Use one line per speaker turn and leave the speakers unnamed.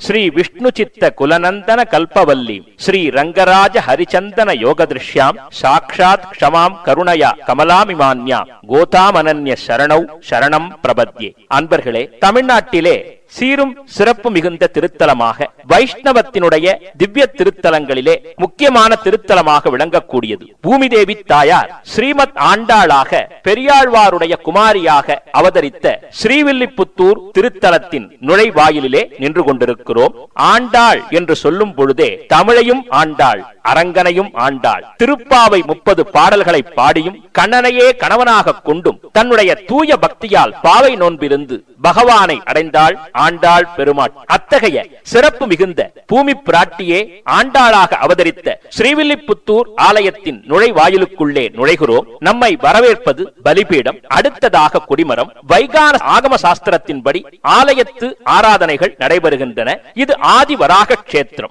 ஸ்ரீ விஷ்ணு சித்த குலநந்தன கல்பவல்லி ஸ்ரீ ரங்கராஜ ஹரிச்சந்தன யோக திருஷ்யாம் சாக்ஷாத் க்ஷமாம் கருணயா கமலாமிமான்யா கோதாமனன்ய சரணௌ சரணம் பிரபத்யே அன்பர்களே தமிழ்நாட்டிலே சீரும் சிறப்பு மிகுந்த திருத்தலமாக வைஷ்ணவத்தினுடைய திவ்ய திருத்தலங்களிலே முக்கியமான திருத்தலமாக விளங்கக்கூடியது பூமிதேவி தாயார் ஸ்ரீமத் ஆண்டாளாக பெரியாழ்வாருடைய குமாரியாக அவதரித்த ஸ்ரீவில்லிபுத்தூர் திருத்தலத்தின் நுழைவாயிலிலே நின்று கொண்டிருக்கிறோம் ஆண்டாள் என்று சொல்லும் பொழுதே தமிழையும் ஆண்டாள் அரங்கனையும் ஆண்டாள் திருப்பாவை முப்பது பாடல்களை பாடியும் கண்ணனையே கணவனாக கொண்டும் தன்னுடைய தூய பக்தியால் பாவை நோன்பிருந்து பகவானை அடைந்தாள் ஆண்டாள் பெருமாள் அத்தகைய சிறப்பு மிகுந்த பூமி பிராட்டியே ஆண்டாளாக அவதரித்த ஸ்ரீவில்லிபுத்தூர் ஆலயத்தின் நுழைவாயிலுக்குள்ளே நுழைகிறோம் நம்மை வரவேற்பது பலிபீடம் அடுத்ததாக கொடிமரம் வைகான ஆகம சாஸ்திரத்தின்படி ஆலயத்து ஆராதனைகள் நடைபெறுகின்றன இது ஆதி வராக கஷேத்திரம்